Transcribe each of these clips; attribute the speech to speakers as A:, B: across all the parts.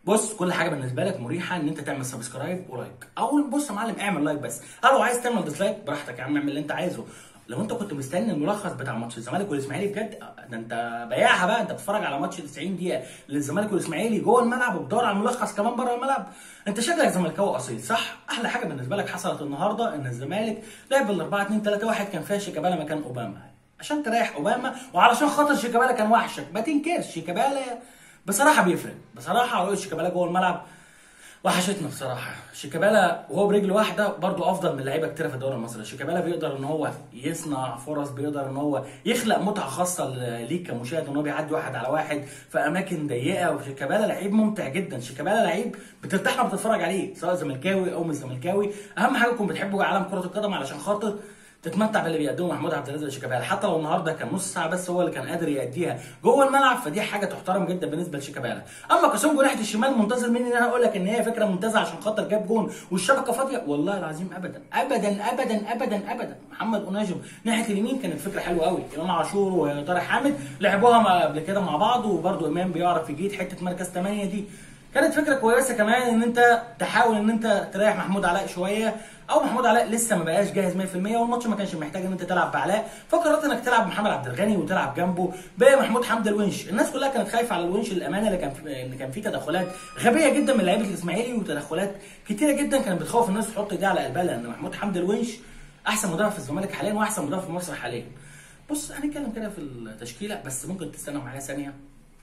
A: بص كل حاجه بالنسبه لك مريحه ان انت تعمل سبسكرايب ولايك او بص يا معلم اعمل لايك بس او لو عايز تعمل ديسلايك براحتك يا عم اعمل اللي انت عايزه لو انت كنت مستني الملخص بتاع ماتش الزمالك والاسماعيلي بجد ده انت بياعها بقى انت بتتفرج على ماتش 90 دقيقه للزمالك والاسماعيلي جوه الملعب وبتدور على الملخص كمان بره الملعب انت شكلك زملكاوي اصيل صح احلى حاجه بالنسبه لك حصلت النهارده ان الزمالك لعب بال 4 2 3 1 كان فيها شيكابالا مكان اوباما عشان تريح اوباما وعلشان خاطر شيكابالا كان وحشك ما تنكرش شيكابالا بصراحه بيفرق بصراحه رؤيه شيكابالا جوه الملعب وحشتنا بصراحه شيكابالا وهو برجل واحده برضو افضل من لعيبه كتير في الدوري المصري شيكابالا بيقدر ان هو يصنع فرص بيقدر ان هو يخلق متعه خاصه ليك كمشاهد ان هو بيعدي واحد على واحد في اماكن ضيقه وشيكابالا لعيب ممتع جدا شيكابالا لعيب بترتاح لما بتتفرج عليه سواء زملكاوي او مش زملكاوي اهم حاجه تكون بتحبه عالم كره القدم علشان خاطر تتمتع باللي بيقدمه محمود عبد الرازق شيكابالا حتى لو النهارده كان نص ساعه بس هو اللي كان قادر يأديها جوه الملعب فدي حاجه تحترم جدا بالنسبه لشيكابالا اما كاسونجو ناحيه الشمال منتظر مني ان انا اقول لك ان هي فكره ممتازه عشان خاطر جاب جون والشبكه فاضيه والله العظيم ابدا ابدا ابدا ابدا ابدا محمد اناجم ناحيه اليمين كانت فكره حلوه قوي امام عاشور وطارق حامد لعبوها قبل كده مع بعض وبرده امام بيعرف يجيد حته مركز 8 دي كانت فكره كويسه كمان ان انت تحاول ان انت تريح محمود علاء شويه او محمود علاء لسه ما بقاش جاهز 100% والماتش ما كانش محتاج ان انت تلعب بعلاء فقررت انك تلعب محمد عبد الغني وتلعب جنبه بمحمود حمد الونش الناس كلها كانت خايفه على الونش للامانه اللي كان في ان كان في تدخلات غبيه جدا من لعيبه الاسماعيلي وتدخلات كتيره جدا كانت بتخوف الناس تحط ايديها على قلبها لان محمود حمد الونش احسن مدرب في الزمالك حاليا واحسن مدرب في مصر حاليا بص هنتكلم كده في التشكيله بس ممكن تستنى معايا ثانيه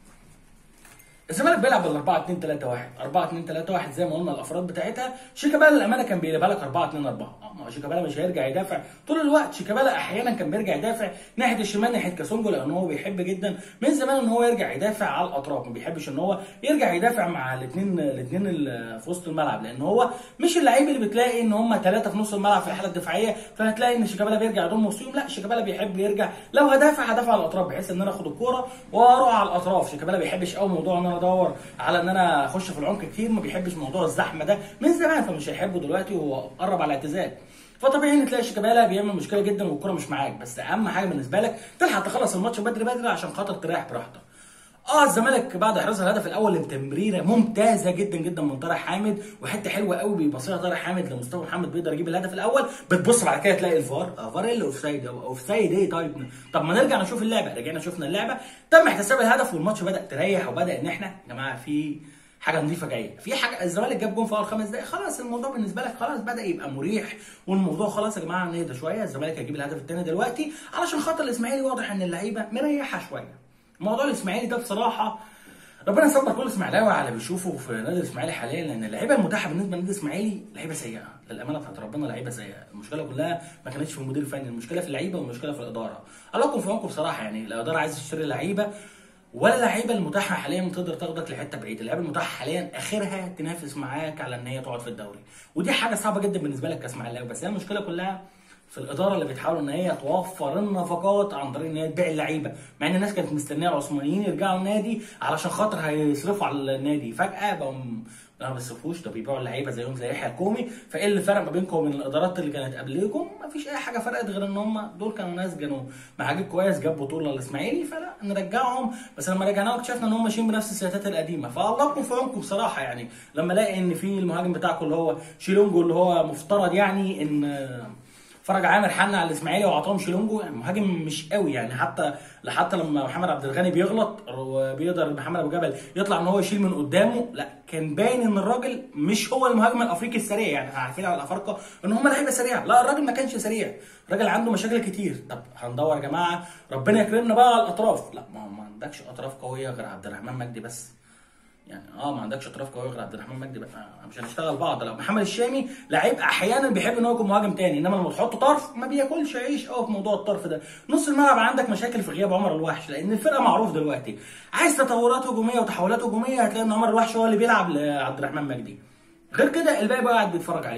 A: الزمالك بيلعب بال 4 2 3 1 4 2 3 1 زي ما قلنا الافراد بتاعتها شيكابالا للامانه كان بيقلبها لك 4 2 4 ما هو شيكابالا مش هيرجع يدافع طول الوقت شيكابالا احيانا كان بيرجع يدافع ناحيه الشمال ناحيه كاسونجو لان هو بيحب جدا من زمان ان هو يرجع يدافع على الاطراف ما بيحبش ان هو يرجع يدافع مع الاثنين الاثنين اللي في وسط الملعب لان هو مش اللعيب اللي بتلاقي ان هم ثلاثه في نص الملعب في الحاله الدفاعيه فهتلاقي ان شيكابالا بيرجع يضم وسطهم لا شيكابالا بيحب يرجع لو هدافع هدافع على الاطراف بحيث ان انا اخد الكوره واروح على الاطراف شيكابالا ما بيحبش قوي موضوع ان انا ادور على ان انا اخش في العمق كتير ما بيحبش موضوع الزحمه ده من زمان فمش هيحبه دلوقتي وهو قرب على الاعتزال فطبيعي ان تلاقي شيكابالا بيعمل مشكله جدا والكره مش معاك بس اهم حاجه بالنسبه لك تلحق تخلص الماتش بدري بدري عشان خاطر تريح براحتك اه الزمالك بعد احراز الهدف الاول تمريره ممتازه جدا جدا من طارق حامد وحته حلوه قوي بيبصيها طارق حامد لمصطفى محمد بيقدر يجيب الهدف الاول بتبص بعد كده تلاقي الفار آه فار ايه اللي اوف سايد اوف سايد ايه طيب طب ما نرجع نشوف اللعبه رجعنا شفنا اللعبه تم احتساب الهدف والماتش بدا تريح وبدا ان احنا يا جماعه في حاجه نظيفه جايه في حاجه الزمالك جاب جون في اول خمس دقائق خلاص الموضوع بالنسبه لك خلاص بدا يبقى مريح والموضوع خلاص يا جماعه نهدى شويه الزمالك هيجيب الهدف الثاني دلوقتي علشان خاطر الاسماعيلي واضح ان اللعيبه مريحه شويه موضوع الاسماعيلي ده بصراحه ربنا يصبر كل اسماعيلاوي على اللي بيشوفه في نادي الاسماعيلي حاليا لان اللعيبه المتاحه بالنسبه للنادي الاسماعيلي لعيبه سيئه للامانه بتاعت ربنا لعيبه سيئه المشكله كلها ما كانتش في المدير الفني المشكله في اللعيبه والمشكله في الاداره الله يكون في عونكم بصراحه يعني الاداره عايزه تشتري لعيبه ولا اللعيبه المتاحه حاليا تقدر تاخدك لحته بعيده اللعيبه المتاحه حاليا اخرها تنافس معاك على ان هي تقعد في الدوري ودي حاجه صعبه جدا بالنسبه لك كاسماعيلاوي بس هي المشكله كلها في الاداره اللي بتحاول ان هي توفر النفقات عن طريق ان هي تبيع اللعيبه مع ان الناس كانت مستنيه العثمانيين يرجعوا النادي علشان خاطر هيصرفوا على النادي فجاه بقوا لا ما بيصرفوش ده بيبيعوا اللعيبه زيهم زي يحيى الكومي فايه اللي فرق ما بينكم وبين الادارات اللي كانت قبلكم ما فيش اي حاجه فرقت غير ان هم دول كانوا ناس كانوا محاجيب كويس جاب بطوله للاسماعيلي فلا نرجعهم بس لما رجعناهم اكتشفنا ان هم ماشيين بنفس السياسات القديمه فالله يكون في عونكم بصراحه يعني لما الاقي ان في المهاجم بتاعكم اللي هو شيلونجو اللي هو مفترض يعني ان فرج عامر حن على الاسماعيلي وعطاهم شيلونجو يعني مهاجم مش قوي يعني حتى حتى لما محمد عبد الغني بيغلط وبيقدر محمد ابو جبل يطلع ان هو يشيل من قدامه لا كان باين ان الراجل مش هو المهاجم الافريقي السريع يعني عارفين على الافارقه ان هم لعيبه سريعه لا الراجل ما كانش سريع الراجل عنده مشاكل كتير طب هندور يا جماعه ربنا يكرمنا بقى على الاطراف لا ما, ما عندكش اطراف قويه غير عبد الرحمن مجدي بس يعني اه ما عندكش اطراف قويه غير عبد الرحمن مجدي بقى مش هنشتغل بعض لو محمد الشامي لعيب احيانا بيحب ان هو يكون مهاجم تاني انما لما تحطه طرف ما بياكلش عيش قوي في موضوع الطرف ده نص الملعب عندك مشاكل في غياب عمر الوحش لان الفرقه معروف دلوقتي عايز تطورات هجوميه وتحولات هجوميه هتلاقي ان عمر الوحش هو اللي بيلعب لعبد الرحمن مجدي غير كده الباقي بقى قاعد بيتفرج عليهم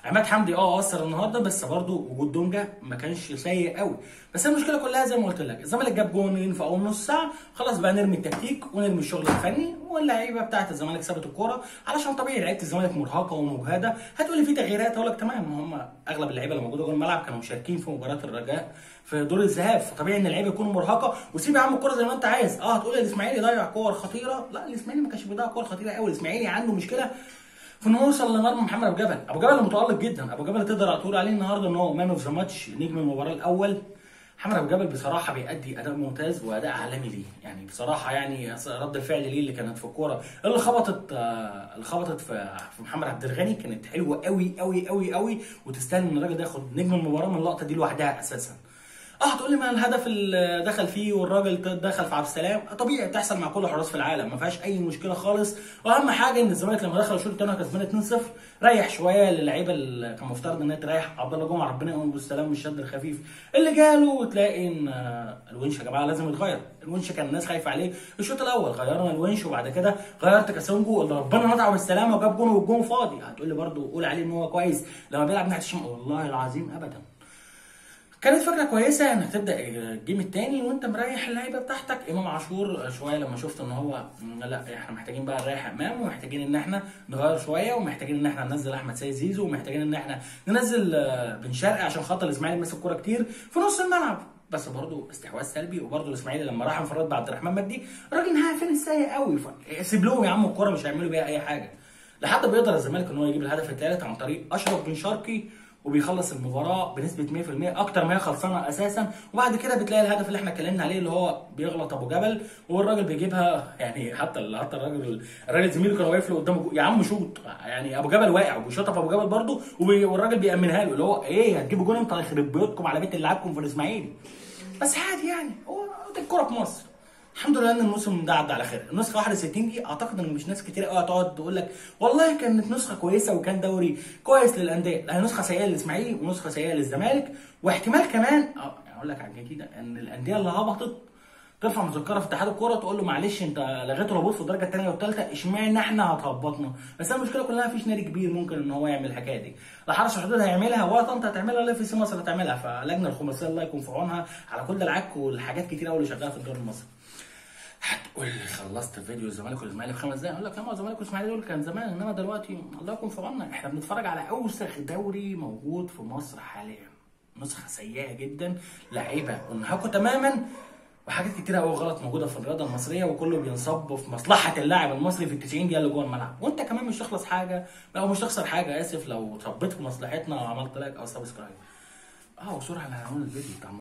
A: عماد حمدي اه اثر النهارده بس برضه وجود دونجا ما كانش سيء قوي بس المشكله كلها زي ما قلت لك الزمالك جاب جونين في اول نص ساعه خلاص بقى نرمي التكتيك ونرمي الشغل الفني واللعيبه بتاعت الزمالك سابت الكوره علشان طبيعي لعيبه الزمالك مرهقه ومجهده هتقول لي في تغييرات اقول لك تمام هم اغلب اللعيبه اللي موجوده جوه الملعب كانوا مشاركين في مباراه الرجاء في دور الذهاب فطبيعي ان اللعيبه يكونوا مرهقه وسيب يا عم الكوره زي ما انت عايز اه هتقول لي الاسماعيلي ضيع كور خطيره لا الاسماعيلي ما كانش بيضيع كور خطيره قوي الاسماعيلي عنده مشكله في انه يوصل لمرمى محمد ابو جبل ابو جبل متالق جدا ابو جبل تقدر تقول عليه النهارده ان هو مان اوف ذا ماتش نجم المباراه الاول محمد ابو جبل بصراحه بيأدي اداء ممتاز واداء عالمي ليه يعني بصراحه يعني رد الفعل ليه اللي كانت في الكوره اللي خبطت آه، اللي خبطت في في محمد عبد الغني كانت حلوه قوي قوي قوي قوي وتستاهل ان الراجل ده ياخد نجم المباراه من اللقطه دي لوحدها اساسا اه هتقول لي ما الهدف اللي دخل فيه والراجل دخل في عبد السلام طبيعي تحصل مع كل الحراس في العالم ما فيهاش اي مشكله خالص واهم حاجه ان الزمالك لما دخل الشوط الثاني كسبان 2-0 ريح شويه للعيبه اللي كان مفترض انها تريح عبد الله جمعه ربنا يقوم بالسلام من الشد الخفيف اللي جاله وتلاقي ان آه، الونش يا جماعه لازم يتغير الونش كان الناس خايفه عليه الشوط الاول غيرنا الونش وبعد كده غيرت كاسونجو اللي ربنا نطعه بالسلامه وجاب جون والجون فاضي هتقول لي برده قول عليه ان هو كويس لما بيلعب ناحيه الشمال والله العظيم ابدا كانت فكره كويسه انك تبدا الجيم الثاني وانت مريح اللعيبه بتاعتك امام عاشور شويه لما شفت ان هو لا احنا محتاجين بقى نريح امام ومحتاجين ان احنا نغير شويه ومحتاجين ان احنا ننزل احمد سيد زيزو ومحتاجين ان احنا ننزل آه، بن شرقي عشان خاطر الاسماعيلي ماسك كوره كتير في نص الملعب بس برضه استحواذ سلبي وبرضه الاسماعيلي لما راح انفراد بعد الرحمن مجدي الراجل نهايه فين سيء قوي سيب لهم يا عم الكوره مش هيعملوا بيها اي حاجه لحد ما يقدر الزمالك ان هو يجيب الهدف الثالث عن طريق اشرف بن شرقي وبيخلص المباراه بنسبه 100% اكتر ما هي خلصانه اساسا وبعد كده بتلاقي الهدف اللي احنا اتكلمنا عليه اللي هو بيغلط ابو جبل والراجل بيجيبها يعني حتى حتى الراجل الراجل زميله كان واقف له قدامه يا عم شوط يعني ابو جبل واقع وبيشوطها في ابو جبل برده والراجل بيامنها له اللي هو ايه هتجيبوا جون امتى يخرب بيوتكم على بيت اللي لعبكم في الاسماعيلي بس عادي يعني هو دي الكوره في مصر الحمد لله ان الموسم ده عدى على خير النسخه 61 دي اعتقد ان مش ناس كتير قوي هتقعد تقول لك والله كانت نسخه كويسه وكان دوري كويس للانديه لا هي نسخه سيئه للاسماعيلي ونسخه سيئه للزمالك واحتمال كمان اه اقول لك على كده ان الانديه اللي هبطت ترفع مذكره في اتحاد الكوره تقول له معلش انت لغيت الهبوط في الدرجه الثانيه والثالثه اشمعنى احنا هتهبطنا بس المشكله كلها مفيش نادي كبير ممكن ان هو يعمل الحكايه دي لا حرس الحدود هيعملها ولا طنطا هتعملها ولا في سي مصر هتعملها فلجنه الخماسيه الله يكون في عونها على كل العك والحاجات كتير قوي اللي شغاله في الدوري المصري هتقول لي خلصت فيديو الزمالك والاسماعيلي في خمس دقايق اقول لك يا الزمالك والاسماعيلي دول كان زمان انما دلوقتي الله يكون في عوننا احنا بنتفرج على اوسخ دوري موجود في مصر حاليا نسخه سيئه جدا لعيبه انهكوا تماما وحاجات كتيرة قوي غلط موجوده في الرياضه المصريه وكله بينصب في مصلحه اللاعب المصري في ال 90 دقيقه اللي جوه الملعب وانت كمان مش تخلص حاجه او مش تخسر حاجه اسف لو صبيت في مصلحتنا وعملت لايك او سبسكرايب اه وصورة على عنوان الفيديو بتاع